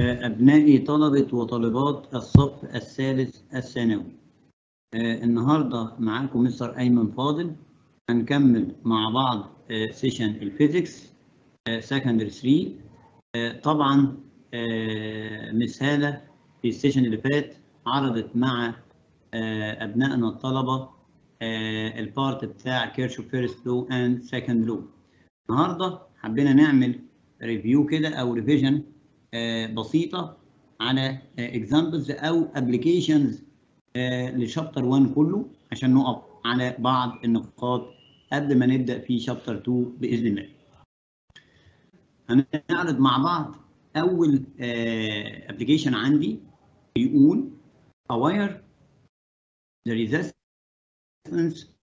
أبنائي طلبة وطالبات الصف الثالث الثانوي النهاردة معاكم مستر أيمن فاضل هنكمل مع بعض سيشن الفيزيكس سكندري 3 طبعا مس هالة في السيشن اللي فات عرضت مع أبنائنا الطلبة البارت بتاع كيرشوف فيرست لو اند سكند لو النهارده حبينا نعمل ريفيو كده او ريفيجن بسيطه على اكزامبلز او ابلكيشنز لشابتر 1 كله عشان نقف على بعض النقاط قبل ما نبدا في شابتر 2 باذن الله. هنعرض مع بعض اول ابلكيشن عندي بيقول a wire the resistance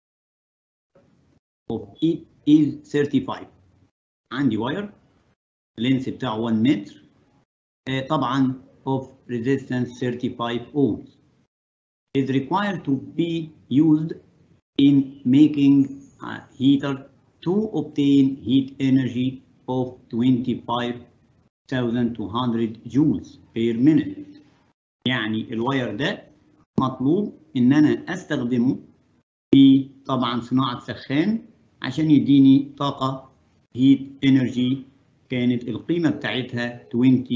of it is 35 عندي واير اللينس بتاعه 1 متر طبعا of resistance 35 ohms is required to be used in making a heater to obtain heat energy of 25,200 joules per minute يعني الواير ده مطلوب ان انا استخدمه في طبعا صناعه سخان عشان يديني طاقه هيت انرجي كانت القيمه بتاعتها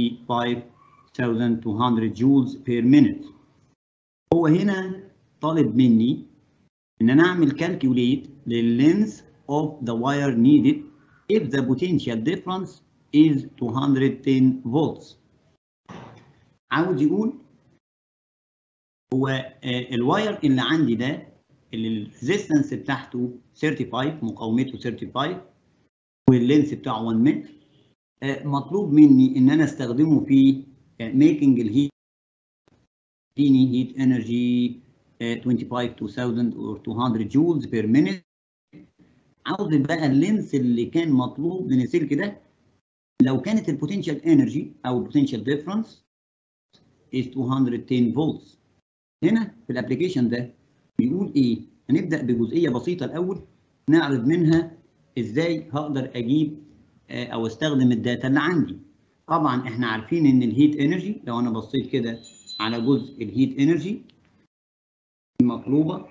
25200 جولز بير مينيت هو هنا طالب مني ان انا اعمل كالكوليت لللينث of the wire needed if the potential difference is 210 volts عاوز يقول هو الواير اللي عندي ده اللي الريزيستنس بتاعته 35 مقاومته 35 واللينس بتاعه 1 متر مطلوب مني ان انا استخدمه في ميكنج الهيت يديني هيت انرجي 25200 جولز بير مينيت عاوز بقى اللينس اللي كان مطلوب من السلك ده لو كانت البوتنشال انرجي او البوتنشال ديفرنس is 210 فولتس هنا في الابلكيشن ده بيقول ايه هنبدا بجزئيه بسيطه الاول نعرض منها ازاي هقدر اجيب او استخدم الداتا اللي عندي طبعا احنا عارفين ان الهيت انرجي لو انا بصيت كده على جزء الهيت انرجي المطلوبه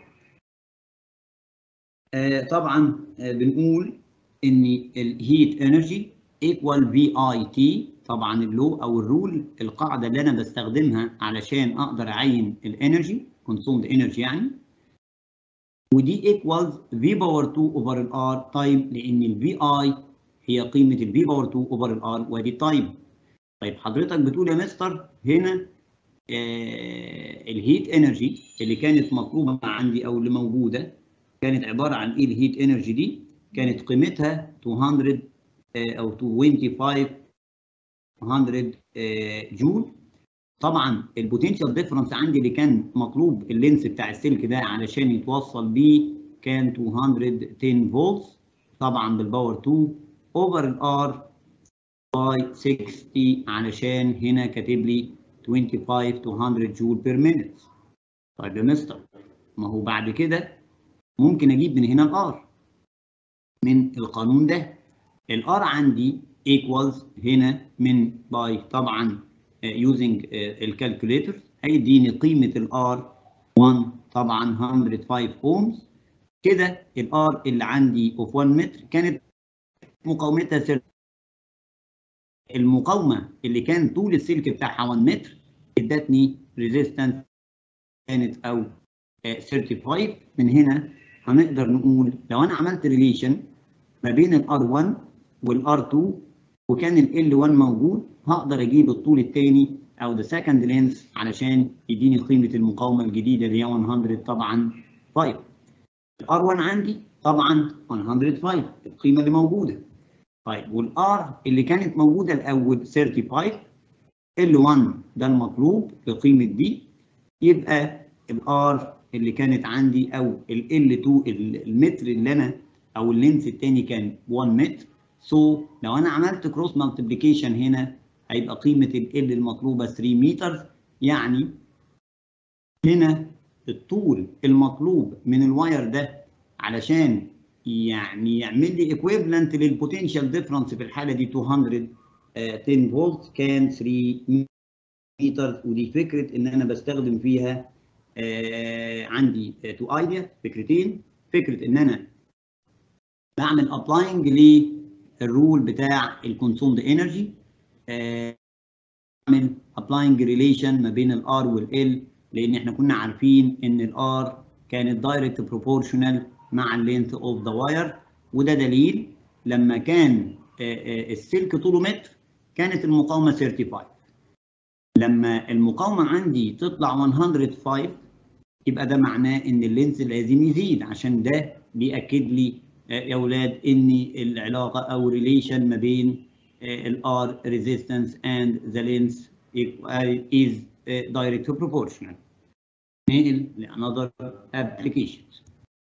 طبعا بنقول ان الهيت انرجي ايكوال في اي تي طبعا اللو او الرول القاعده اللي انا بستخدمها علشان اقدر اعين الانرجي كونسومد انرجي يعني ودي ايكوالز في باور 2 اوفر الار تايم لان الفي اي هي قيمه الفي باور 2 اوفر الار ودي تايم طيب حضرتك بتقول يا مستر هنا آه الهيت انرجي اللي كانت مطلوبه عندي او اللي موجوده كانت عباره عن ايه الهيت انرجي دي كانت قيمتها 200 آه او 25 100 آه جول طبعا البوتنشال ديفرنس عندي اللي كان مطلوب اللينس بتاع السلك ده علشان يتوصل بيه كان 210 فولتس طبعا بالباور 2 اوفر الار باي 60 علشان هنا كاتب لي 25 to 100 جول بير مينيت طيب يا مستر ما هو بعد كده ممكن اجيب من هنا الار من القانون ده الار عندي equals هنا من باي طبعا using الكالكوليتر هيديني قيمه الار 1 طبعا 105 اومز كده الار اللي عندي اوف 1 متر كانت مقاومتها سر المقاومه اللي كان طول السلك بتاعها 1 متر ادتني ريزيستنس كانت او 35 من هنا هنقدر نقول لو انا عملت ريليشن ما بين الار 1 والار 2 وكان ال L1 موجود هقدر اجيب الطول الثاني او ذا سكند لينس علشان يديني قيمه المقاومه الجديده اللي هي 100 طبعا 5 الار 1 عندي طبعا 105 القيمه اللي موجوده طيب والار اللي كانت موجوده الاول 35 L1 ده المطلوب بقيمه دي يبقى الار اللي كانت عندي او ال L2 المتر اللي انا او اللينس الثاني كان 1 متر سو so, لو انا عملت كروس مالتيبليكيشن هنا هيبقى قيمه ال المطلوبه 3 متر يعني هنا الطول المطلوب من الواير ده علشان يعني يعمل لي ايكويفالنت للبوتنشال ديفرنس في الحاله دي 200 10 فولت كان 3 متر ودي فكره ان انا بستخدم فيها آه عندي تو ايديا فكرتين فكره ان انا بعمل ابلاينج للرول بتاع الكونسومد انرجي بعمل ابلاينج ريليشن ما بين الار والال لان احنا كنا عارفين ان الار كانت دايركت بروبورشنال مع اللينث اوف ذا واير وده دليل لما كان السلك طوله متر كانت المقاومه 35 لما المقاومه عندي تطلع 105 يبقى ده معناه ان اللينس لازم يزيد عشان ده بياكد لي يا اولاد ان العلاقه او ريليشن ما بين الار resistance and the length is direct proportional. نقل لانذر applications.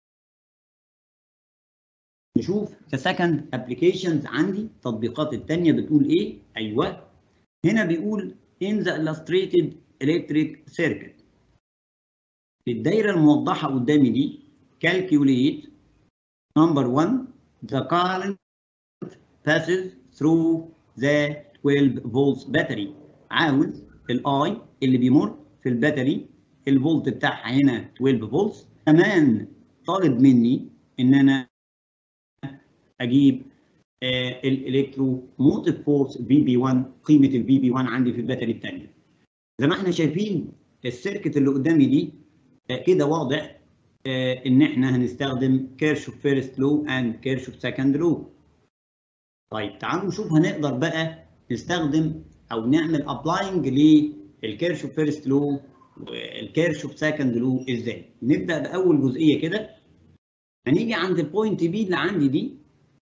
نشوف the second applications عندي التطبيقات الثانيه بتقول ايه؟ ايوه هنا بيقول in the illustrated electric circuit في الدايره الموضحه قدامي دي calculate number one the current passes through the 12 volts battery عاوز الاي اللي بيمر في الباتري الفولت بتاعها هنا 12 فولتس كمان طالب مني ان انا اجيب آه الالكترو موتيف فورس في بي 1 قيمه الفي بي 1 عندي في الباتري الثانيه زي ما احنا شايفين السيركت اللي قدامي دي آه كده واضح آه ان احنا هنستخدم كيرشوف فيرست لو اند كيرشوف سكند لو طيب تعالوا نشوف هنقدر بقى نستخدم او نعمل ابلاينج للكيرشوف فيرست لو والكيرشوف سكند لو ازاي نبدا باول جزئيه كده هنيجي عند البوينت بي اللي عندي دي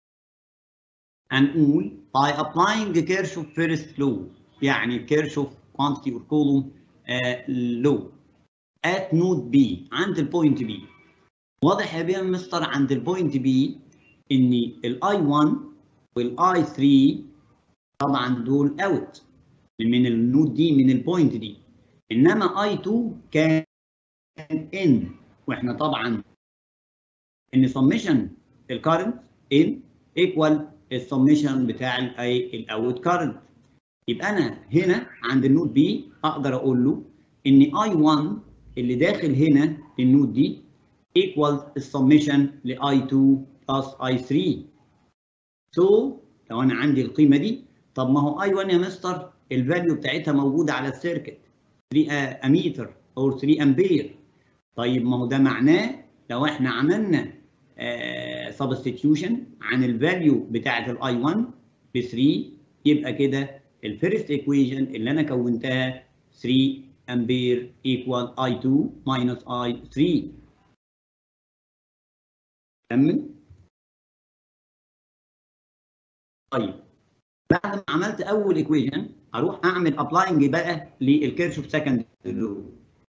هنقول by applying Kirchhoff first law يعني Kirchhoff quantity or column uh, law at node B عند البوينت B واضح يا بيه مستر عند البوينت B ان الاي 1 والاي 3 طبعا دول اوت من النود دي من البوينت دي انما اي 2 كان ان واحنا طبعا ان سميشن الكارنت ان ايكوال السميشن بتاع الاي الاوت كارنت يبقى انا هنا عند النود بي اقدر اقول له ان اي 1 اللي داخل هنا النود دي ايكوال السميشن لاي 2 بلس اي 3 سو لو انا عندي القيمه دي طب ما هو اي 1 يا مستر الفاليو بتاعتها موجوده على السيركت 3 اميتر او 3 امبير طيب ما هو ده معناه لو احنا عملنا سبستيتيوشن عن الفاليو بتاعه الاي 1 ب 3 يبقى كده الفيرست ايكويشن اللي انا كونتها 3 امبير ايكوال اي 2 ماينس اي 3 كمل طيب بعد ما عملت اول ايكويشن اروح اعمل ابلاينج بقى للكيرشوف سكند لو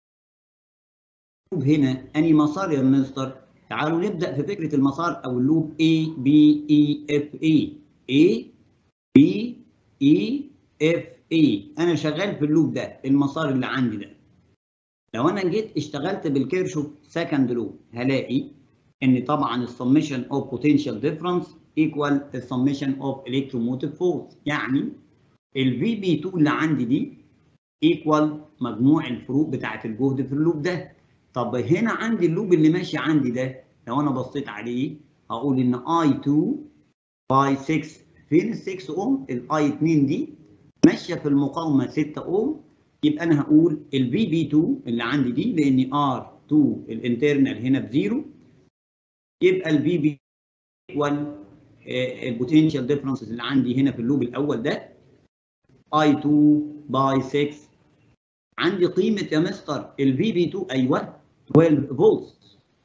هنا اني مسار يا مستر تعالوا نبدا في فكره المسار او اللوب A B E F A A B E F A انا شغال في اللوب ده المسار اللي عندي ده لو انا جيت اشتغلت بالكيرشوف سكند لو هلاقي ان طبعا السميشن اوف بوتنشال ديفرنس ايكوال السميشن اوف الكتروموتيف فورس يعني الفي بي 2 اللي عندي دي ايكوال مجموع الفروق بتاعه الجهد في اللوب ده طب هنا عندي اللوب اللي ماشي عندي ده لو انا بصيت عليه هقول ان اي 2 باي 6 فين ال 6 اوم الاي 2 دي ماشيه في المقاومه 6 اوم يبقى انا هقول الفي بي 2 اللي عندي دي لان ار 2 الانترنال هنا بزيرو يبقى الفي بي ايكوال البوتنشال ديفرنسز اللي عندي هنا في اللوب الاول ده اي 2 باي 6 عندي قيمه يا مستر الفي بي 2 ايوه 12 فولت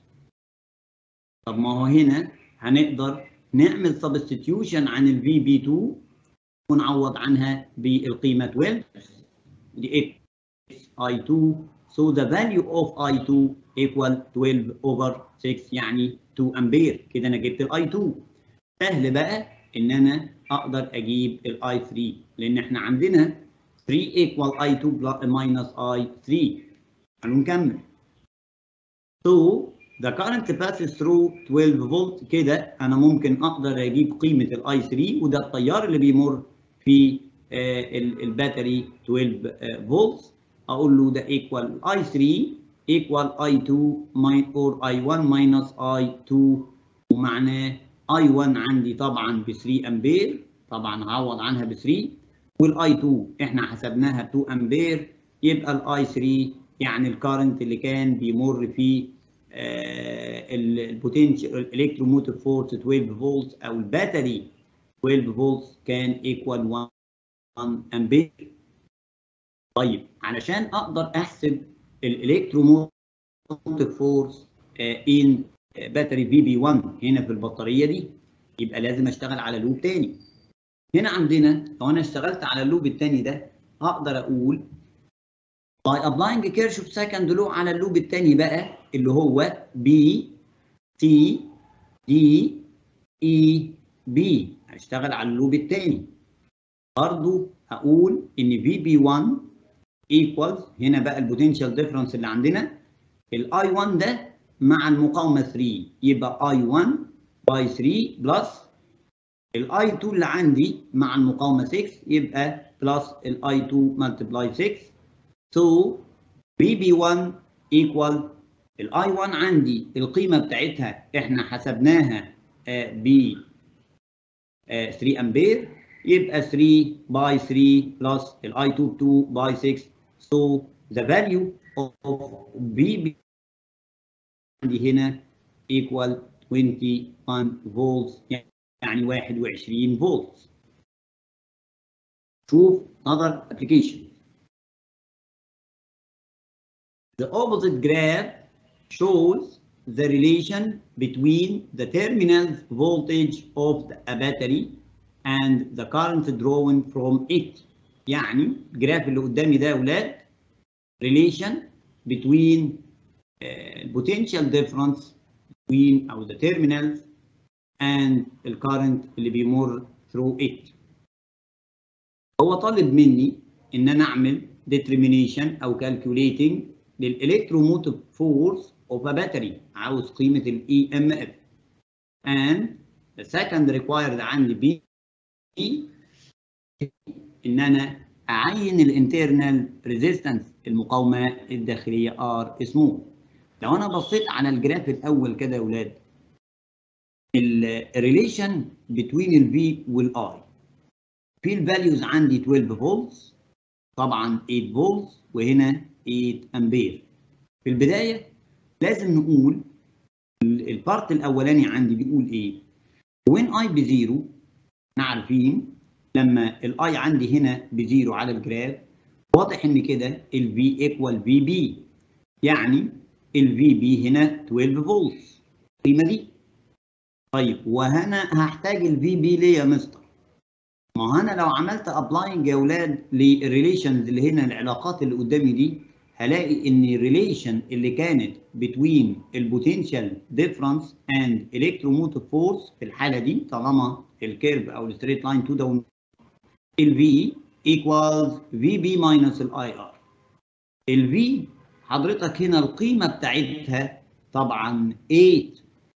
طب ما هو هنا هنقدر نعمل سبستيتيوشن عن الفي بي 2 ونعوض عنها بالقيمه 12 دي اي 2 so the value of I2 equal 12 over 6 يعني 2 امبير كده انا جبت الاي 2 سهل بقى ان انا اقدر اجيب الاي 3 لان احنا عندنا 3 equal I2 minus I3 هنكمل so the current passes through 12 فولت كده انا ممكن اقدر اجيب قيمه الاي 3 وده التيار اللي بيمر في الباتري 12 فولت اقول له ده ايكوال اي 3 ايكوال اي 2 اور اي 1 ماينس اي 2 ومعناه اي 1 عندي طبعا ب 3 امبير طبعا هعوض عنها ب 3 والاي 2 احنا حسبناها 2 امبير يبقى الاي 3 يعني الكارنت اللي كان بيمر فيه البوتنشال الالكتروموتيف فورس 12 فولت او الباتري 12 فولت كان ايكوال 1 امبير طيب علشان اقدر احسب الالكتروموتيف فورس ان باتري في بي 1 هنا في البطاريه دي يبقى لازم اشتغل على لوب تاني هنا عندنا لو انا اشتغلت على اللوب الثاني ده اقدر اقول by applying Kirchhoff second law على اللوب الثاني بقى اللي هو B T D E B هشتغل على اللوب الثاني برضو هقول ان VB1 equals هنا بقى البوتنشال ديفرنس اللي عندنا الاي 1 ده مع المقاومه 3 يبقى اي 1 باي 3 بلس الاي 2 اللي عندي مع المقاومه 6 يبقى بلس الاي 2 ملتبلاي 6 so VB1 equal الاي 1 عندي القيمه بتاعتها احنا حسبناها ب 3 امبير يبقى 3 باي 3 بلس الاي 2 2 باي 6 so the value of VB عندي هنا equal 21 volts يعني 21 فولت شوف other application The opposite graph shows the relation between the terminal voltage of a battery and the current drawn from it. يعني الجراف اللي قدامي ده يا اولاد relation between uh, potential difference between او the terminals and the current اللي بيمر through it. هو طالب مني ان انا اعمل determination او calculating للالكتروموتيف فورس اوف ا باتري عاوز قيمه الاي ام اف and the second required عندي بي ان انا اعين الانترنال ريزيستنس المقاومه الداخليه ار اسمه لو انا بصيت على الجراف الاول كده يا اولاد الريليشن بين الفي والاي في الفاليوز عندي 12 فولتس طبعا 8 فولتس وهنا 8 امبير في البدايه لازم نقول البارت الاولاني عندي بيقول ايه وين اي بزيرو احنا عارفين لما الاي عندي هنا بزيرو على الجراف واضح ان كده الفي ايكوال في بي يعني الفي بي هنا 12 فولت القيمه دي طيب وهنا هحتاج الفي بي ليه يا مستر ما هو انا لو عملت ابلاينج يا اولاد للريليشنز اللي هنا العلاقات اللي قدامي دي هلاقي ان الريليشن اللي كانت between البوتنشال ديفرنس اند الكتروموتيف فورس في الحاله دي طالما الكيرف او الستريت لاين تو داون الفي equals في بي ماينس الاي ار الفي حضرتك هنا القيمه بتاعتها طبعا 8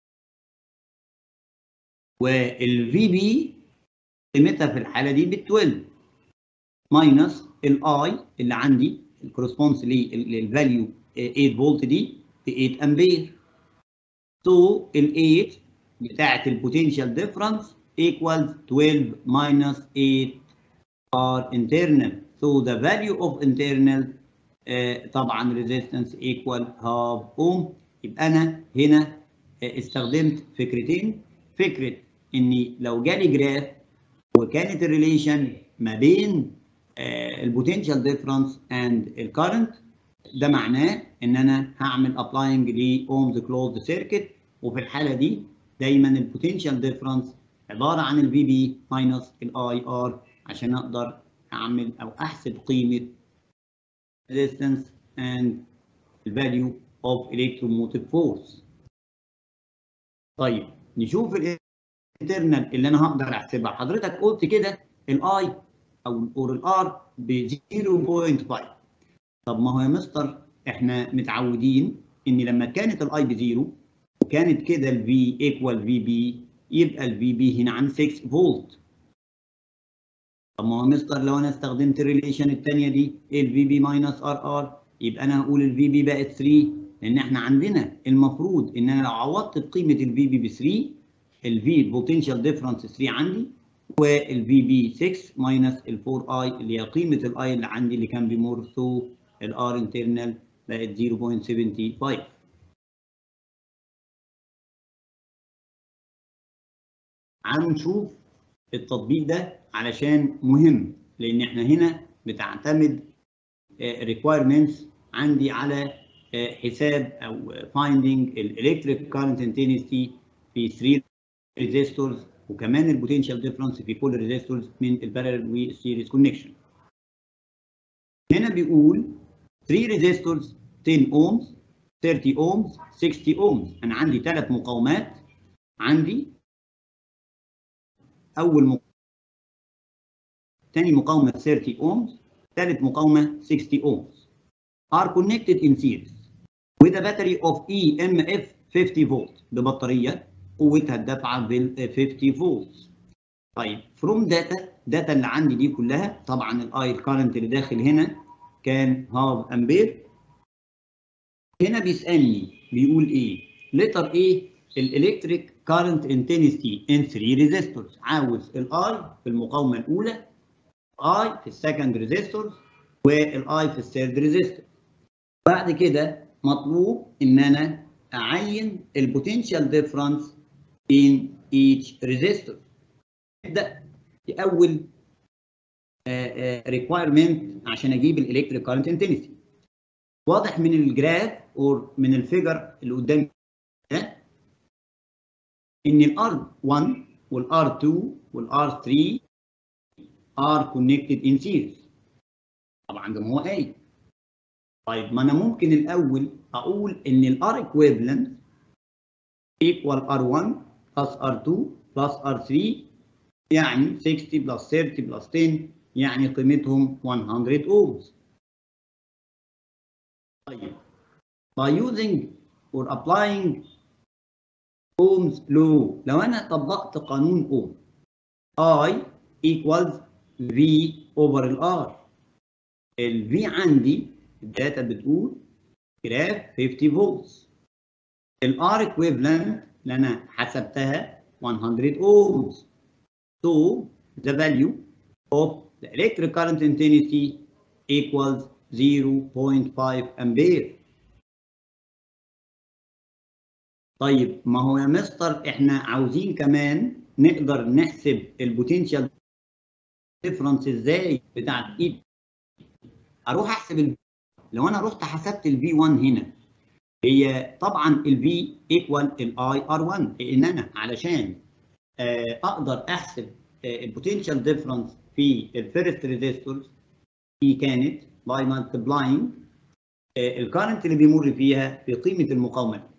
والفي بي قيمتها في الحاله دي ب 12 ماينس الاي اللي عندي الكورسبونس للفاليو 8 فولت دي ب 8 امبير سو ال 8 بتاعه البوتنشال ديفرنس equals 12 minus 8 are internal so the value of internal uh, طبعا resistance equal half ohm يبقى انا هنا uh, استخدمت فكرتين فكره اني لو جالي جراف وكانت الريليشن ما بين البوتنشال ديفرنس اند الكرنت ده معناه ان انا هعمل ابلاينج لاومز كلوزد سيركت وفي الحاله دي دايما البوتنشال ديفرنس عباره عن الفي بي ماينس الاي ار عشان اقدر اعمل او احسب قيمه resistance and the value of electromotive force. طيب نشوف الانترنال اللي انا هقدر احسبها حضرتك قلت كده الاي او اور الار ب 0.5 طب ما هو يا مستر احنا متعودين ان لما كانت الاي بزيرو وكانت كده الفي ايكوال في بي يبقى الفي بي هنا عن 6 فولت طب ما هو مستر لو انا استخدمت الريليشن الثانيه دي الفي بي ماينس ار ار يبقى انا هقول الفي بي بقت 3 لان احنا عندنا المفروض ان انا لو عوضت بقيمه الفي بي ب 3 الفي البوتنشال ديفرنس 3 عندي والفي بي 6 ماينس ال 4 اي اللي هي قيمه الاي اللي عندي اللي كان بيمر ثرو الار انترنال بقت 0.75 تعالوا نشوف التطبيق ده علشان مهم لان احنا هنا بتعتمد requirements عندي على حساب او finding الالكتريك كارنت intensity في 3 ريزيستورز وكمان البوتنشال ديفرنس في كل ريزيستورز من البارallel والسيريز كونكشن هنا بيقول 3 ريزيستورز 10 اومز 30 اومز 60 اومز انا عندي ثلاث مقاومات عندي اول مقاومه ثاني مقاومه 30 اومز ثالث مقاومه 60 اومز are connected in series with a battery of EMF 50 volt ببطاريه قوتها الدافعه بال 50 فولت طيب فروم داتا داتا اللي عندي دي كلها طبعا الاي الكارنت اللي داخل هنا كان هاف امبير هنا بيسالني بيقول ايه لتر ايه الالكتريك كارنت انتنسيتي ان 3 ريزيستورز عاوز الاي في المقاومه الاولى اي في السكند ريزيستور والاي في الثيرد ريزيستور بعد كده مطلوب ان انا اعين البوتنشال ديفرنس in each resistor نبدا في اول requirement عشان اجيب الالكتريك كارنت انتنسيتي واضح من الجراف او من الفيجر اللي قدامي ده ان الار 1 والار 2 والار 3 are connected in series طبعا ده ما هو قايل طيب ما انا ممكن الاول اقول ان الار equivalent equal R1 plus R2 plus R3 يعني 60 plus 30 plus 10 يعني قيمتهم 100 ohms. طيب by using or applying Ohm's law لو أنا طبقت قانون أوم I equals V over ال R ال V عندي الداتا بتقول جراف 50 volts ال R equivalent اللي أنا حسبتها 100 ohms. So the value of the electric current intensity equals 0.5 ampere. طيب ما هو يا مستر احنا عاوزين كمان نقدر نحسب البوتنشال ديفرنس ازاي بتاعت ايد اروح احسب ال... لو انا رحت حسبت الفي 1 هنا هي طبعا الفي ايكوال الاي ار 1 لان انا علشان اقدر احسب البوتنشال ديفرنس في الفيرست ريزيستورز دي كانت باي مالتبلاينج الكارنت اللي بيمر فيها بقيمه المقاومه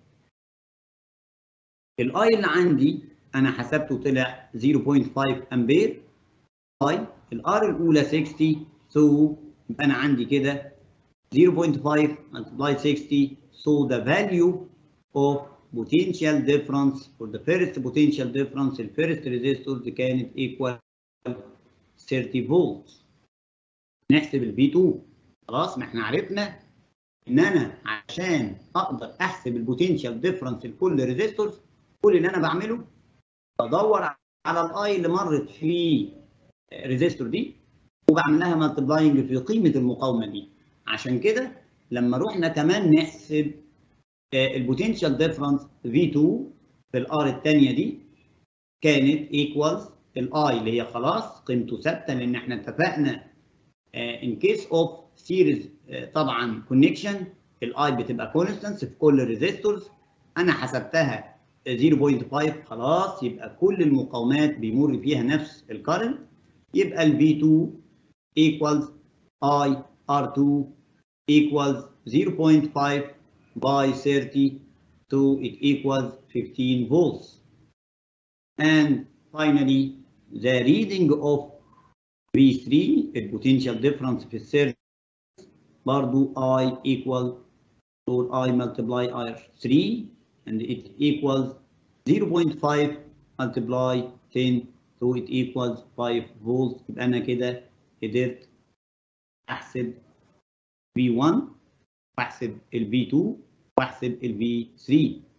الاي اللي عندي انا حسبته طلع 0.5 امبير اي الار الاولى 60 سو يبقى انا عندي كده 0.5 multiply 60 So the value of potential difference for the first potential difference the first resistor كانت equal 30 volts. نحسب ال V2 خلاص ما احنا عرفنا ان انا عشان اقدر احسب البوتنشال ديفرنس لكل ريزيستورز كل اللي انا بعمله بدور على الاي اللي مرت في الريزيستور دي وبعمل لها مالتبلاينج في قيمه المقاومه دي عشان كده لما رحنا كمان نحسب البوتنشال ديفرنس V2 في الار الثانيه دي كانت ايكوالز الاي اللي هي خلاص قيمته ثابته لان احنا اتفقنا ان كيس اوف سيريز طبعا كونكشن الاي بتبقى كونستانس في كل الريزيستورز انا حسبتها 0.5 خلاص يبقى كل المقاومات بيمر فيها نفس الكارنت يبقى ال V2 equals I R2 equals 0.5 by 30 so it equals 15 volts. And finally, the reading of V3, the potential difference في السيرج برضو I equal or I multiply R3 and it equals 0.5 multiply 10 so it equals 5 volts يبقى انا كده قدرت احسب V1 واحسب ال V2 واحسب ال V3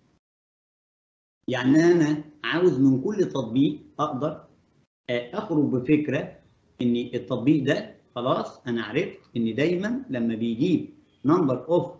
يعني انا عاوز من كل تطبيق اقدر اخرج بفكره ان التطبيق ده خلاص انا عرفت ان دايما لما بيجيب نمبر اوف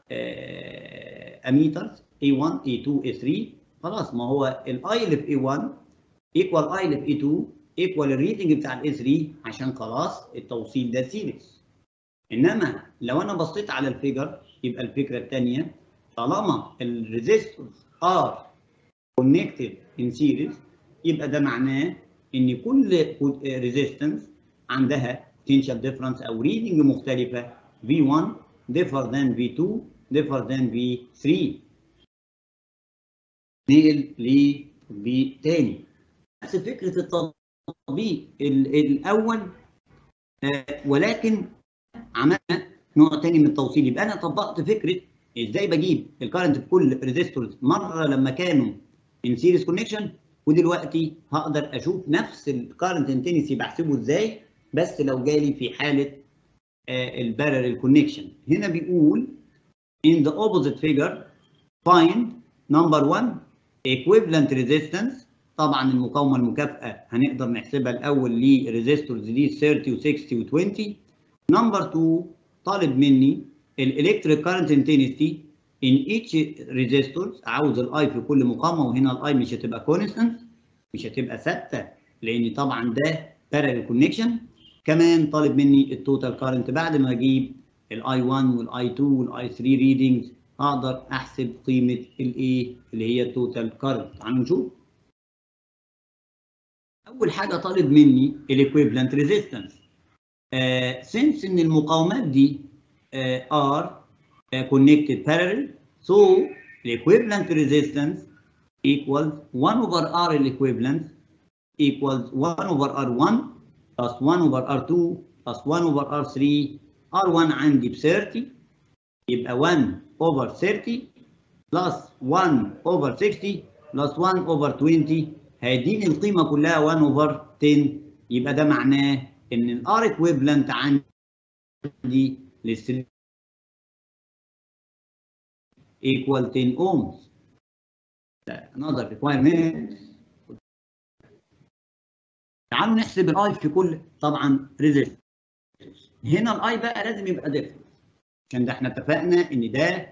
اميترز A1 A2 A3 خلاص ما هو الاي اللي في A1 ايكوال اي اللي في A2 ايكوال الريتنج بتاع ال A3 عشان خلاص التوصيل ده سيريس انما لو انا بصيت على الفيجر يبقى الفكره الثانيه طالما الريزيستورز ار connected in series يبقى ده معناه ان كل ريزيستنس عندها potential difference او reading مختلفه V1 differ than V2 differ than V3 نقل لتطبيق تاني نفس فكره التطبيق الاول ولكن عملنا نوع تاني من التوصيل يبقى انا طبقت فكره ازاي بجيب الكرنت في كل ريزيستورز مره لما كانوا ان سيريز كونكشن ودلوقتي هقدر اشوف نفس الكارنت انتنسي بحسبه ازاي بس لو جالي في حاله البارل كونكشن هنا بيقول in the opposite figure find number one equivalent resistance طبعا المقاومه المكافئه هنقدر نحسبها الاول لريزيستورز دي 30 و60 و20 نمبر 2 طالب مني الالكتريك كارنت انتنسي in each resistors عاوز الاي في كل مقاومه وهنا الاي مش هتبقى كونستنت مش هتبقى ثابته لان طبعا ده بارل كونكشن كمان طالب مني التوتال كارنت بعد ما اجيب الاي 1 والاي 2 والاي 3 ريدنجز اقدر احسب قيمه الايه اللي هي التوتال كارنت تعالوا نشوف اول حاجه طالب مني الايكويفالنت ريزيستنس سنس ان المقاومات دي ار connected parallel. So the equivalent resistance equals 1 over R equivalent equals 1 over R1 plus 1 over R2 plus 1 over R3 R1 عندي ب 30 يبقى 1 over 30 plus 1 over 60 plus 1 over 20 هيديني القيمة كلها 1 over 10 يبقى ده معناه إن ال R equivalent عندي لل equal 10 ohms. Another requirement. تعالوا نحسب الاي في كل طبعا ريزيستنس. هنا الاي بقى لازم يبقى ديفرنس. عشان ده احنا اتفقنا ان ده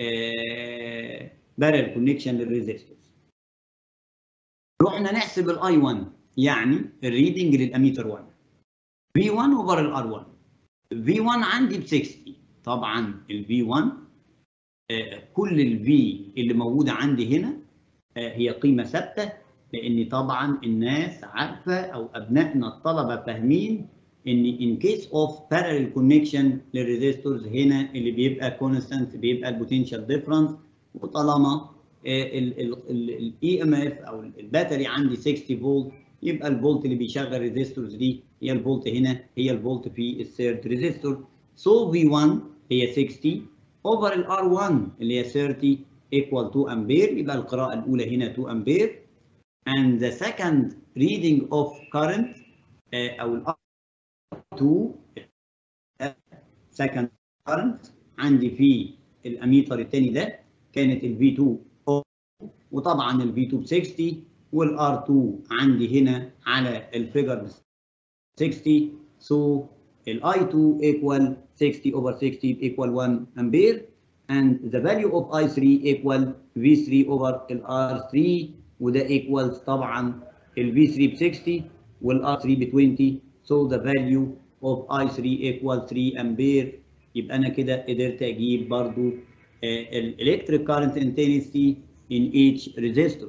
بارل كونكشن للريزيستنس. رحنا نحسب الاي 1 يعني الريدنج للاميتر 1. في 1 اوفر الار 1. في 1 عندي ب 60 طبعا الفي 1 كل الفي اللي موجوده عندي هنا هي قيمه ثابته لان طبعا الناس عارفه او ابنائنا الطلبه فاهمين ان ان كيس اوف بارallel كونكشن للريزيستورز هنا اللي بيبقى كونستانت بيبقى البوتنشال ديفرنس وطالما الاي ام اف او الباتري عندي 60 فولت يبقى الفولت اللي بيشغل الريزيستورز دي هي الفولت هنا هي الفولت في الثيرد ريزيستور سو في 1 هي 60 اوفر الار 1 اللي هي 30 equal 2 امبير يبقى القراءة الأولى هنا 2 امبير and the second reading of current uh, أو ال R2 second current عندي في الأميتر الثاني ده كانت ال V2 وطبعا ال V2 ب 60 وال R2 عندي هنا على الفيجر 60 so ال I2 equal 60 over 60 equal 1 ampere and the value of I3 equal V3 over ال R3 وده equals طبعا ال V3 ب 60 وال R3 ب 20 so the value of I3 equal 3 ampere يبقى أنا كده قدرت أجيب برضو ال electric current intensity in each resistor.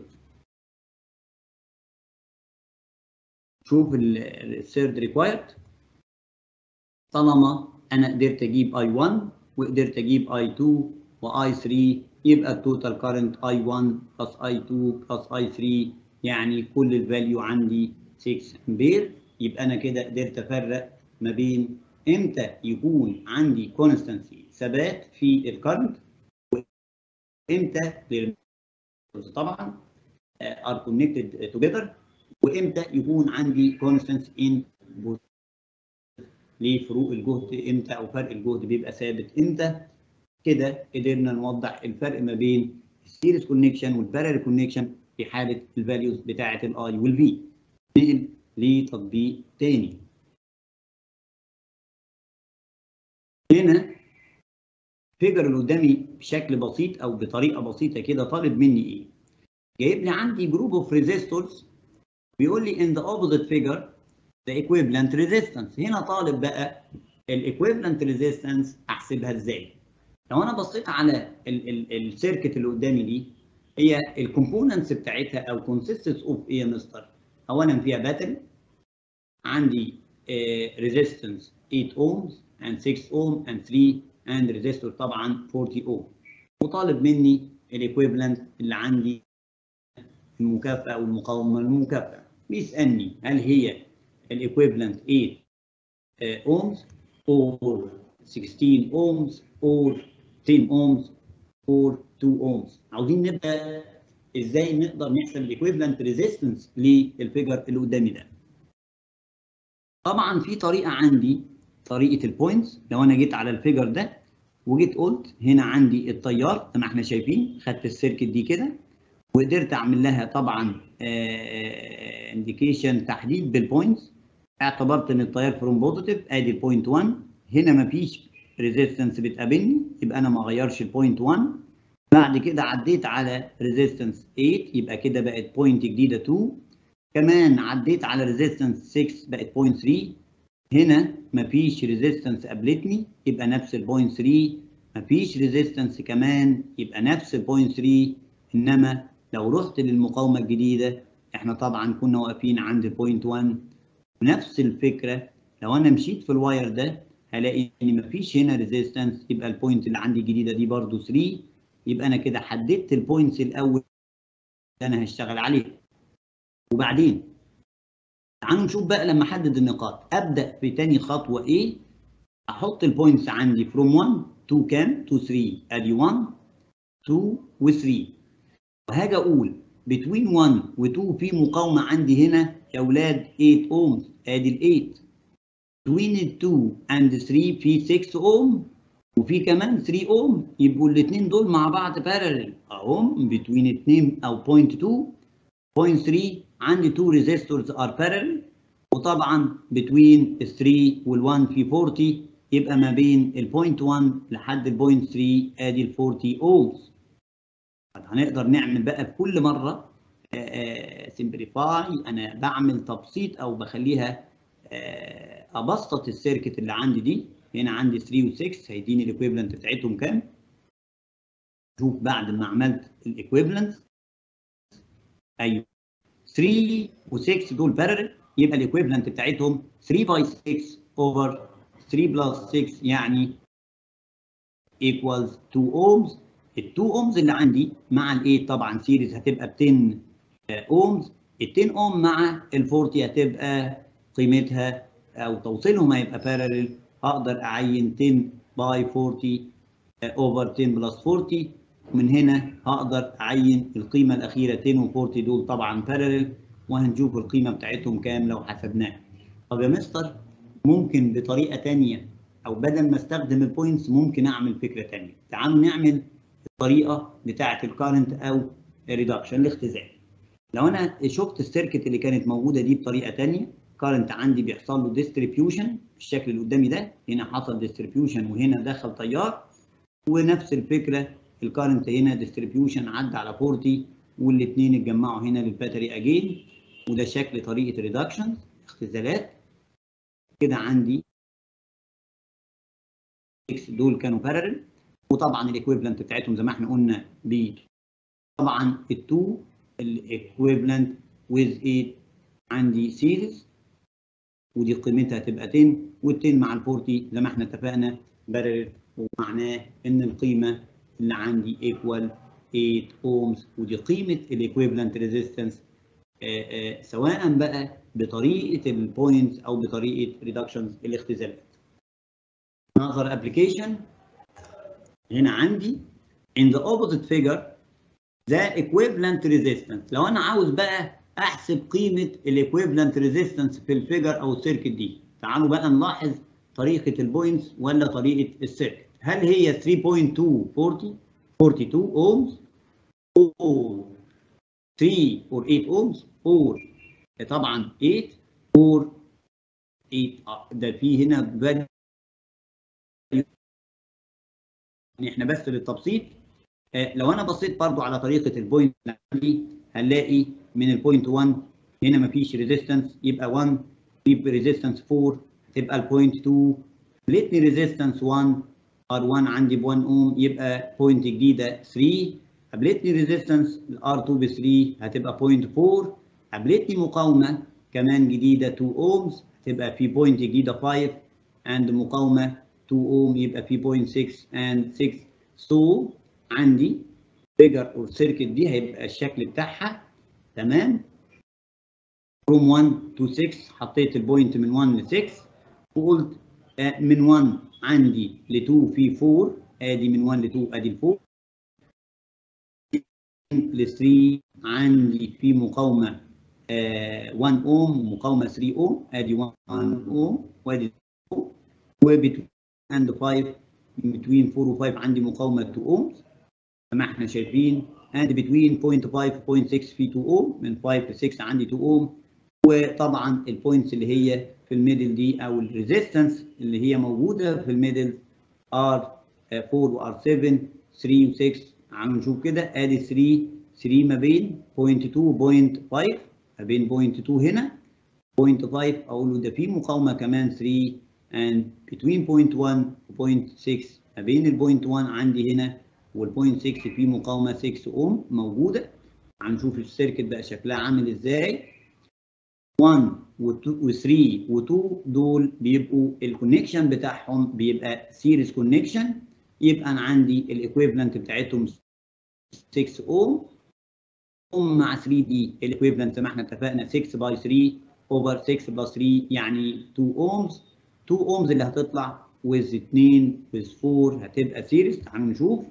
شوف ال third required طالما انا قدرت اجيب I1 وقدرت اجيب I2 وI3 يبقى التوتال كارنت I1 بلس I2 بلس I3 يعني كل الفاليو عندي 6 امبير يبقى انا كده قدرت افرق ما بين امتى يكون عندي كونستانسي ثبات في الكارنت وامتى طبعا are connected together وامتى يكون عندي كونستنس ان ليه فروق الجهد امتى او فرق الجهد بيبقى ثابت امتى كده قدرنا نوضح الفرق ما بين السيريس كونكشن والبارل كونكشن في حاله الفاليوز بتاعه الاي والفي نقل لتطبيق تاني هنا فيجر اللي قدامي بشكل بسيط او بطريقه بسيطه كده طالب مني ايه جايب لي عندي جروب اوف ريزيستورز بيقول لي in the opposite figure the equivalent resistance هنا طالب بقى الايكويفالنت ريزيستنس احسبها ازاي لو انا بصيت على السيركت اللي قدامي دي هي الكومبوننتس بتاعتها او consists اوف ايه يا مستر اولا فيها باتل عندي ريزيستنس 8 ohms and 6 ohm and 3 and resistor طبعا 40 ohm وطالب مني الايكويفالنت اللي عندي المكافأة والمقاومة المكافأة بيسألني هل هي الايكويفالنت 8 ohms or 16 ohms or 10 ohms or 2 ohms عاوزين نبقى ازاي نقدر نحسب الايكويفالنت ريزيستنس للفيجر اللي قدامي ده طبعا في طريقه عندي طريقه البوينتس لو انا جيت على الفيجر ده وجيت قلت هنا عندي التيار زي ما احنا شايفين خدت السيركت دي كده وقدرت اعمل لها طبعا انديكيشن تحديد بالبوينتس اعتبرت ان التيار فروم بوزيتيف ادي البوينت 1 هنا مفيش ريزيستنس بتقابلني يبقى انا ما اغيرش البوينت 1 بعد كده عديت على ريزيستنس 8 يبقى كده بقت بوينت جديده 2 كمان عديت على ريزيستنس 6 بقت بوينت 3 هنا مفيش ريزيستنس قابلتني يبقى نفس البوينت 3 مفيش ريزيستنس كمان يبقى نفس البوينت 3 انما لو رحت للمقاومه الجديده احنا طبعا كنا واقفين عند البوينت 1 ونفس الفكره لو انا مشيت في الواير ده هلاقي ان مفيش هنا ريزيستنس يبقى البوينت اللي عندي الجديده دي برضو 3 يبقى انا كده حددت البوينتس الاول اللي انا هشتغل عليها وبعدين تعالوا نشوف بقى لما احدد النقاط ابدا في تاني خطوه ايه احط البوينتس عندي from 1 to كام to 3 ادي 1 2 و 3 وهاجي اقول between 1 و 2 في مقاومه عندي هنا يا اولاد 8 اوم ادي ال 8 between ال 2 and 3 في 6 اوم وفي كمان 3 اوم يبقوا الاثنين دول مع بعض بارلل اهم between 2 او point 2 point 3 عندي 2 resistors are parallel وطبعا between 3 وال 1 في 40 يبقى ما بين البوينت 1 لحد البوينت 3 ادي ال 40 اومز هنقدر نعمل بقى في كل مره سمبليفاي انا بعمل تبسيط او بخليها ابسط السيركت اللي عندي دي هنا عندي 3 و6 هيديني الايكويفالنت بتاعتهم كام شوف بعد ما عملت الايكويفالنت ايوه 3 و6 دول بارلل يبقى الايكويفالنت بتاعتهم 3 باي 6 اوفر 3 بلس 6 يعني equals 2 ohms ال 2 ohms اللي عندي مع ال 8 طبعا سيريز هتبقى ب 10 ohms ال 10 ohm مع ال 40 هتبقى قيمتها او توصيلهم هيبقى بارلل هقدر اعين 10 باي 40 اوفر 10 بلس 40 ومن هنا هقدر اعين القيمه الاخيره 10 و40 دول طبعا بارلل وهنشوف القيمه بتاعتهم كام لو حسبناها طب يا مستر ممكن بطريقه ثانيه او بدل ما استخدم البوينتس ممكن اعمل فكره ثانيه تعالوا نعمل الطريقه بتاعه الكارنت او الريدكشن الاختزال لو انا شفت السيركت اللي كانت موجوده دي بطريقه ثانيه كارنت عندي بيحصل له ديستريبيوشن بالشكل اللي قدامي ده هنا حصل ديستريبيوشن وهنا دخل تيار ونفس الفكره الكارنت هنا ديستريبيوشن عدى على 40 والاثنين اتجمعوا هنا للباتري اجين وده شكل طريقه ريدكشن اختزالات كده عندي دول كانوا بارلل وطبعا الايكويفالنت بتاعتهم زي ما احنا قلنا ب طبعا التو الايكويفالنت ويز 8 عندي سيريز ودي قيمتها تبقى 10 وال10 مع ال40 زي ما احنا اتفقنا بارلل ومعناه ان القيمه اللي عندي ايكوال 8 اومز ودي قيمه الايكويفالنت ريزيستنس سواء بقى بطريقه البوينتس او بطريقه ريدكشنز الاختزالات. نظر ابلكيشن هنا عندي in the opposite figure the equivalent resistance لو انا عاوز بقى احسب قيمه الايكويفالنت ريزيستنس في الفيجر او السيركت دي تعالوا بقى نلاحظ طريقه البوينتس ولا طريقه السيركت هل هي 3.240 42 اومز او 3 or 8 اومز اور طبعا 8 اور 8 ده في هنا value احنا بس للتبسيط لو انا بصيت برضو على طريقه البوينت دي هنلاقي من البوينت 1 هنا مفيش ريزيستنس يبقى 1 في ريزيستنس 4 تبقى البوينت 2 قابلتني ريزيستنس 1 R1 عندي ب 1 اوم يبقى بوينت جديده 3 قابلتني ريزيستنس الار2 ب 3 هتبقى بوينت 4 قابلتني مقاومه كمان جديده 2 اومز هتبقى في بوينت جديده 5 اند مقاومه 2 اوم يبقى في بوينت 6 اند 6 سو عندي فيجر اور سيركت دي هيبقى الشكل بتاعها تمام from 1 to 6 حطيت البوينت من 1 ل 6 وقلت من 1 عندي ل 2 في 4 ادي من 1 ل 2 ادي ال 4 ل 3 عندي في مقاومه 1 اوم ومقاومه 3 اوم ادي 1 اوم وادي 2 وبتوين اند 5 بتوين 4 و 5 عندي مقاومه 2 اوم زي ما احنا شايفين اند بتوين 0.5 و 0.6 في 2 اوم من 5 ل 6 عندي 2 اوم وطبعا البوينتس اللي هي في الميدل دي او الريزيستنس اللي هي موجوده في الميدل ار 4 وار 7 3 و6 عم نشوف كده ادي 3 3 ما بين 0.2 و 0.5 ما بين 0.2 هنا 0.5 اقول له ده في مقاومه كمان 3 and between 0.1 و 0.6 ما بين ال 0.1 عندي هنا وال 0.6 في مقاومه 6 اوم موجوده هنشوف السيركت بقى شكلها عامل ازاي 1 و3 و2 دول بيبقوا الكونكشن بتاعهم بيبقى سيريز كونكشن يبقى انا عندي الايكويفالنت بتاعتهم 6 اوم اوم مع 3 دي الايكويفالنت زي ما احنا اتفقنا 6 باي 3 اوفر 6 بلس 3 يعني 2 اومز 2 اومز اللي هتطلع ويز 2 ويز 4 هتبقى سيريز تعالوا نشوف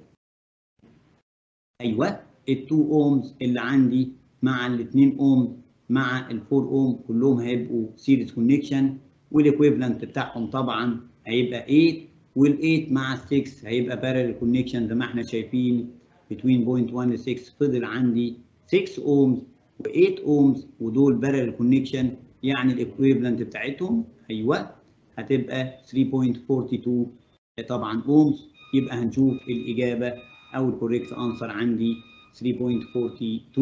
ايوه ال 2 اومز اللي عندي مع ال 2 اوم مع ال 4 اوم كلهم هيبقوا سيريز كونكشن والايكويفالنت بتاعهم طبعا هيبقى 8 وال 8 مع ال 6 هيبقى بارل كونكشن زي ما احنا شايفين بين 0.1 ل 6 فضل عندي 6 اومز و8 اومز ودول بارل كونكشن يعني الايكويفالنت بتاعتهم ايوه هتبقى 3.42 طبعا اومز يبقى هنشوف الاجابه او الكوريكت انسر عندي 3.42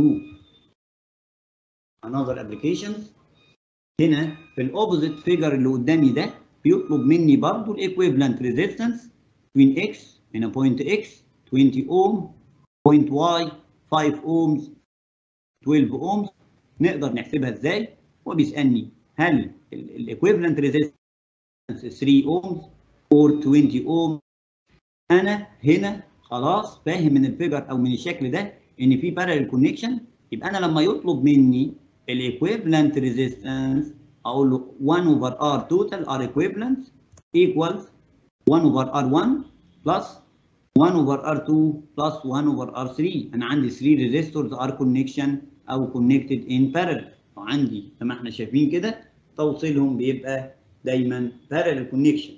another applications هنا في الاوبوزيت فيجر اللي قدامي ده بيطلب مني برضو الايكويفالنت ريزيستنس بين اكس هنا بوينت اكس 20 اوم بوينت واي 5 اومز 12 اومز نقدر نحسبها ازاي هو بيسالني هل الايكويفالنت ريزيستنس 3 اومز اور 20 اوم انا هنا خلاص فاهم من الفيجر او من الشكل ده ان في بارallel كونكشن يبقى انا لما يطلب مني الايكويفالنت ريزيستنس اقول له 1 اوفر ار توتال ار ايكويفالنت ايكوالز 1 اوفر ار 1 بلس 1 اوفر ار 2 بلس 1 اوفر ار 3 انا عندي 3 ريزيستورز ار كونكشن او كونكتد ان بارallel وعندي زي ما احنا شايفين كده توصيلهم بيبقى دايما بارallel كونكشن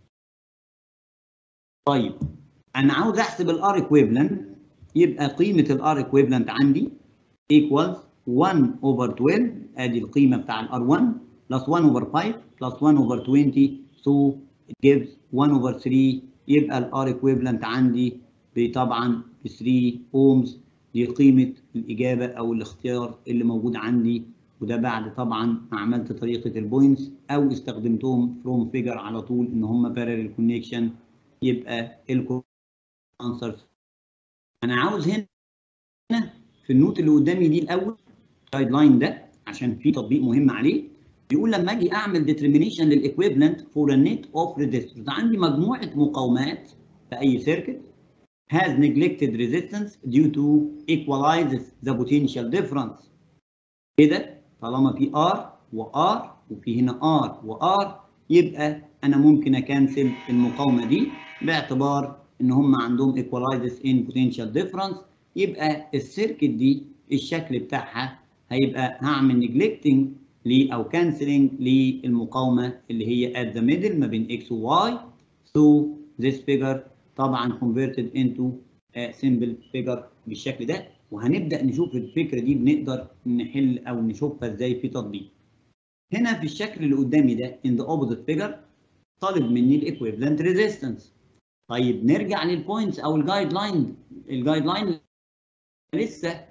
طيب انا عاوز احسب الار ايكويفالنت يبقى قيمه الار ايكويفالنت عندي equals 1 over 12 ادي القيمه بتاع الار 1 plus 1 over 5 plus 1 over 20 so it gives 1 over 3 يبقى الار equivalent عندي طبعا ب 3 اومز دي قيمه الاجابه او الاختيار اللي موجود عندي وده بعد طبعا ما عملت طريقه البوينتس او استخدمتهم فروم فيجر على طول ان هم بارل كونكشن يبقى الانسر انا عاوز هنا في النوت اللي قدامي دي الاول جايد لاين ده عشان في تطبيق مهم عليه بيقول لما اجي اعمل ديترمينيشن للايكويفالنت فور ا نت اوف ريزيستورز عندي مجموعه مقاومات في اي سيركت has neglected resistance due to equalizes the potential difference كده طالما في R وR وفي هنا R وR يبقى انا ممكن اكنسل المقاومه دي باعتبار ان هم عندهم equalizes in potential difference يبقى السيركت دي الشكل بتاعها هيبقى هعمل نجلكتنج ل او كانسلنج للمقاومه اللي هي at the middle ما بين x و y so this figure طبعا converted into a simple figure بالشكل ده وهنبدا نشوف الفكره دي بنقدر نحل او نشوفها ازاي في تطبيق هنا في الشكل اللي قدامي ده in the opposite figure طالب مني الايكويفالنت ريزيستنس طيب نرجع للبوينتس او الجايد لاين الجايد لاين لسه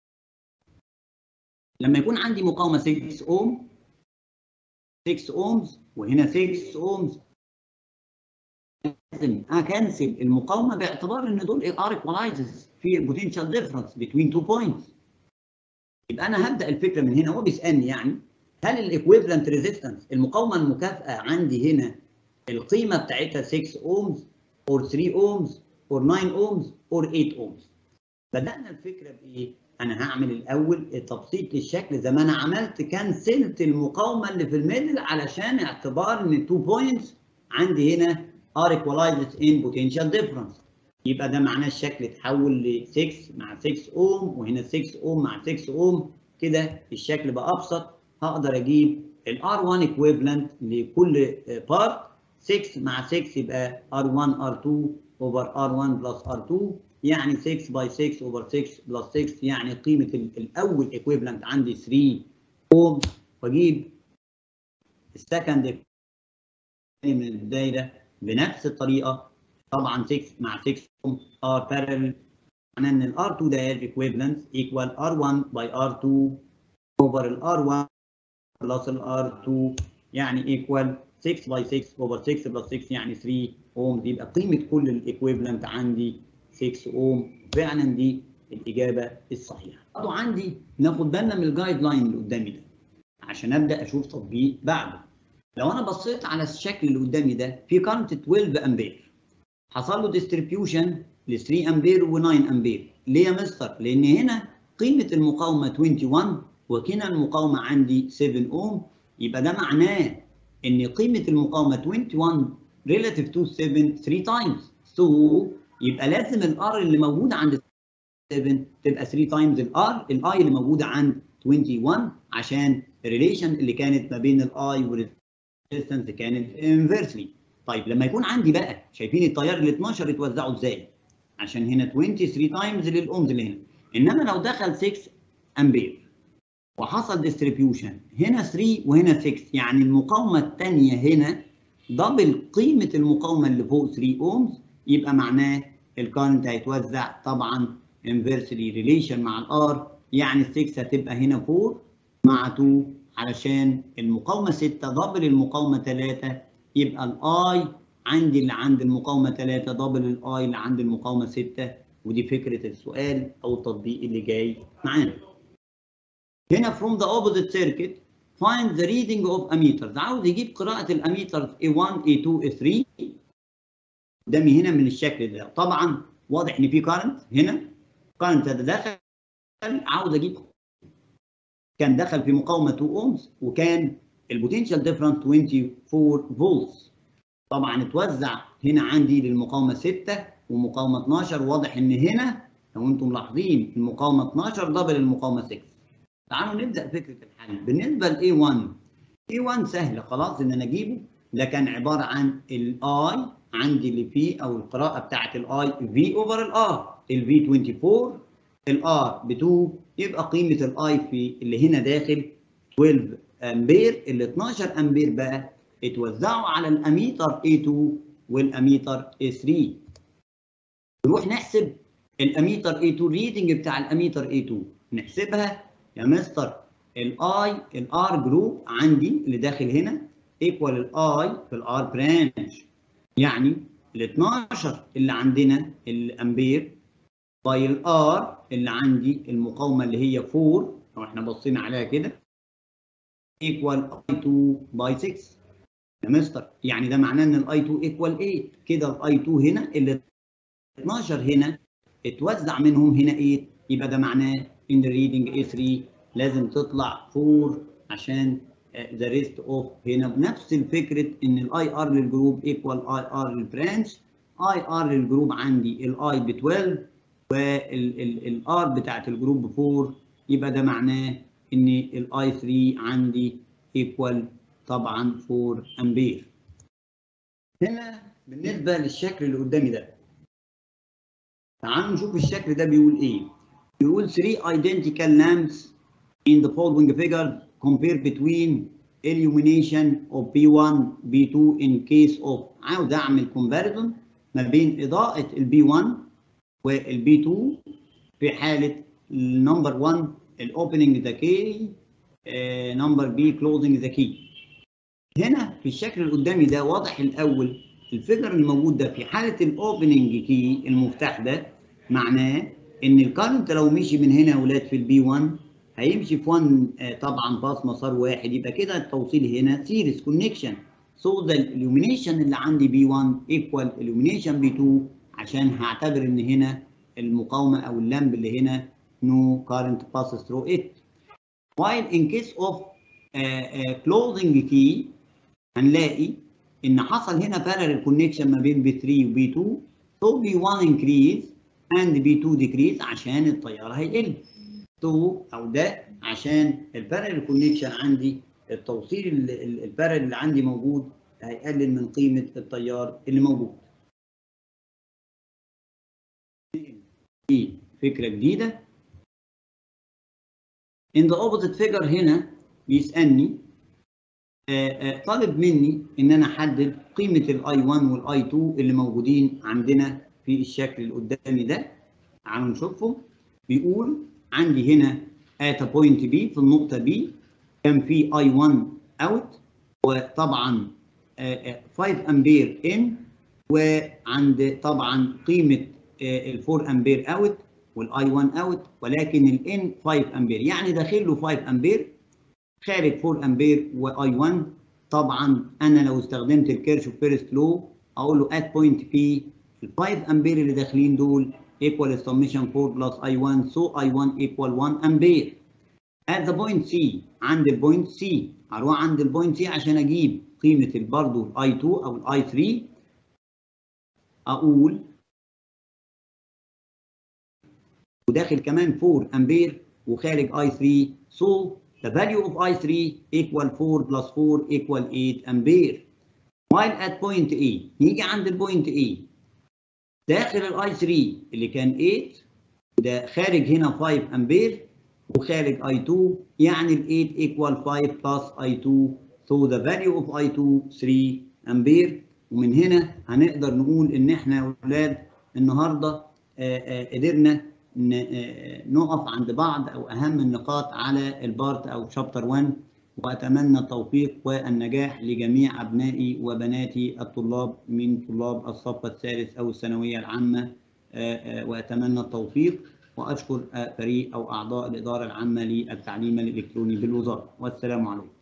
لما يكون عندي مقاومه 6 اوم 6 اومز وهنا 6 اومز لازم اكنسل المقاومه باعتبار ان دول ار ايكولايزرز في بوتنشال ديفرنس بين تو بوينتس يبقى انا هبدا الفكره من هنا هو بيسالني يعني هل الايكويفالنت ريزيستنس المقاومه المكافئه عندي هنا القيمه بتاعتها 6 اومز اور 3 اومز اور 9 اومز اور 8 اومز بدانا الفكره بايه؟ انا هعمل الاول تبسيط للشكل زي ما انا عملت كنسلت المقاومه اللي في الميدل علشان اعتبار ان 2 بوينتس عندي هنا ار equalized in potential difference يبقى ده معناه الشكل اتحول ل 6 مع 6 اوم وهنا 6 اوم مع 6 اوم كده الشكل بقى ابسط هقدر اجيب ال R1 equivalent لكل بارت 6 مع 6 يبقى R1 R2 over R1 plus R2 يعني 6 باي 6 اوفر 6 بلس 6 يعني قيمه الاول equivalent عندي 3 اوم واجيب السكند من الدايره بنفس الطريقه طبعا 6 مع 6 اوم ار بارل معناه ان الار 2 داير equivalent equal R1 by R2 over ال R1 plus ال R2 يعني equal 6 by 6 over 6 plus 6 يعني 3 اوم يبقى قيمه كل الايكويفالنت عندي 6 اوم فعلا دي الاجابه الصحيحه. برضه عندي ناخد بالنا من الجايد لاين اللي قدامي ده عشان ابدا اشوف تطبيق بعده. لو انا بصيت على الشكل اللي قدامي ده في كارنت 12 امبير حصل له ديستريبيوشن ل 3 امبير و9 امبير ليه يا مستر؟ لان هنا قيمه المقاومه 21 وهنا المقاومه عندي 7 اوم يبقى ده معناه ان قيمه المقاومه 21 relative to 7 3 times so يبقى لازم الار اللي موجوده عند 7 تبقى 3 تايمز الار الاي اللي موجوده عند 21 عشان الريليشن اللي كانت ما بين الاي والريزستنس كانت انفرسلي طيب لما يكون عندي بقى شايفين التيار ال 12 اتوزعوا ازاي عشان هنا 23 تايمز للاومز اللي هنا انما لو دخل 6 امبير وحصل ديستريبيوشن هنا 3 وهنا 6 يعني المقاومه الثانيه هنا دبل قيمه المقاومه اللي فوق 3 اومز يبقى معناه الكارنت هيتوزع طبعا انفرسلي ريليشن مع الار يعني ال 6 هتبقى هنا 4 مع 2 علشان المقاومه 6 دبل المقاومه 3 يبقى الاي عندي اللي عند المقاومه 3 دبل الاي اللي عند المقاومه 6 ودي فكره السؤال او التطبيق اللي جاي معانا. هنا from the opposite circuit find the reading of ammeters عاوز يجيب قراءه الاميترز A1 A2 A3 قدامي هنا من الشكل ده طبعا واضح ان في كارنت هنا كارنت دخل عاوز اجيب كان دخل في مقاومه 2 اومز وكان البوتنشال ديفرنس 24 فولتس طبعا اتوزع هنا عندي للمقاومه 6 ومقاومه 12 واضح ان هنا لو انتم ملاحظين المقاومه 12 دبل المقاومه 6 تعالوا نبدا فكره الحل بالنسبه ل A1 A1 سهل خلاص ان انا اجيبه ده كان عباره عن الاي عندي اللي فيه او القراءه بتاعت الاي في اوفر الار الفي 24 الار ب 2 يبقى قيمه الاي في اللي هنا داخل 12 امبير ال 12 امبير بقى اتوزعوا على الاميتر A2 والاميتر A3 نروح نحسب الاميتر A2 ريدنج بتاع الاميتر A2 نحسبها يا مستر الاي الار جروب عندي اللي داخل هنا ايكوال الاي في الار برانش يعني ال 12 اللي عندنا الامبير باي الار اللي عندي المقاومه اللي هي 4 لو احنا بصينا عليها كده ايكوال اي 2 باي 6 يا مستر يعني ده معناه ان الاي 2 ايكوال 8 كده الاي 2 هنا ال 12 هنا اتوزع منهم هنا 8 يبقى ده معناه ان الريدنج اي 3 لازم تطلع 4 عشان ذا ريست اوف هنا بنفس الفكره ان الاي ار للجروب ايكوال اي ار للبرانش اي ار للجروب عندي الاي ب 12 والار بتاعت الجروب ب 4 يبقى ده معناه ان الاي 3 عندي ايكوال طبعا 4 امبير هنا بالنسبه للشكل اللي قدامي ده تعالوا نشوف الشكل ده بيقول ايه بيقول 3 identical lamps in the following figure compare between illumination of B1 B2 in case of عاوز اعمل comparison ما بين اضاءة البي 1 والبي 2 في حالة نمبر 1 الاوبننج ذا كي نمبر بي كلوزنج ذا كي هنا في الشكل اللي قدامي ده واضح الاول الفيجر الموجود ده في حاله الاوبننج كي المفتاح ده معناه ان الكارنت لو مشي من هنا يا اولاد في البي 1 هيمشي في 1 طبعا باص مسار واحد يبقى كده التوصيل هنا سيريس كونكشن سو ذا الاليومينيشن اللي عندي بي 1 ايكوال اليومينيشن بي 2 عشان هعتبر ان هنا المقاومه او اللمب اللي هنا no current passes through it while in case of uh, uh, closing key هنلاقي ان حصل هنا parallel connection ما بين B3 و B2 so B1 increase and B2 decrease عشان التيار هيقل so او ده عشان البارallel connection عندي التوصيل البارallel اللي عندي موجود هيقلل من قيمة التيار اللي موجود دي فكرة جديدة in the opposite figure هنا بيسألني طالب مني ان انا احدد قيمه الاي 1 والاي 2 اللي موجودين عندنا في الشكل اللي قدامي ده تعالوا نشوفهم بيقول عندي هنا ات بوينت بي في النقطه بي كان في اي 1 اوت وطبعا 5 امبير ان وعند طبعا قيمه ال 4 امبير اوت والاي 1 اوت ولكن الان 5 امبير يعني داخل له 5 امبير خارج 4 امبير واي 1 طبعا انا لو استخدمت الكيرشوف فيرست لو اقول له ات بوينت بي ال 5 امبير اللي داخلين دول ايكوال سميشن 4 بلس اي 1 سو اي 1 ايكوال 1 امبير at the point C عند البوينت C هروح عند البوينت C عشان اجيب قيمه برضه الاي 2 او الاي 3 اقول وداخل كمان 4 امبير وخارج اي 3 so The value of I3 equal 4 plus 4 equal 8 ampere. While at point A, نيجي عند البوينت A. داخل الاي 3 اللي كان 8 ده خارج هنا 5 امبير وخارج I2 يعني ال 8 equal 5 plus I2 so the value of I2 3 امبير ومن هنا هنقدر نقول ان احنا يا اولاد النهارده قدرنا نقف عند بعض او اهم النقاط على البارت او شابتر 1 واتمنى التوفيق والنجاح لجميع ابنائي وبناتي الطلاب من طلاب الصف الثالث او الثانويه العامه واتمنى التوفيق واشكر فريق او اعضاء الاداره العامه للتعليم الالكتروني بالوزاره والسلام عليكم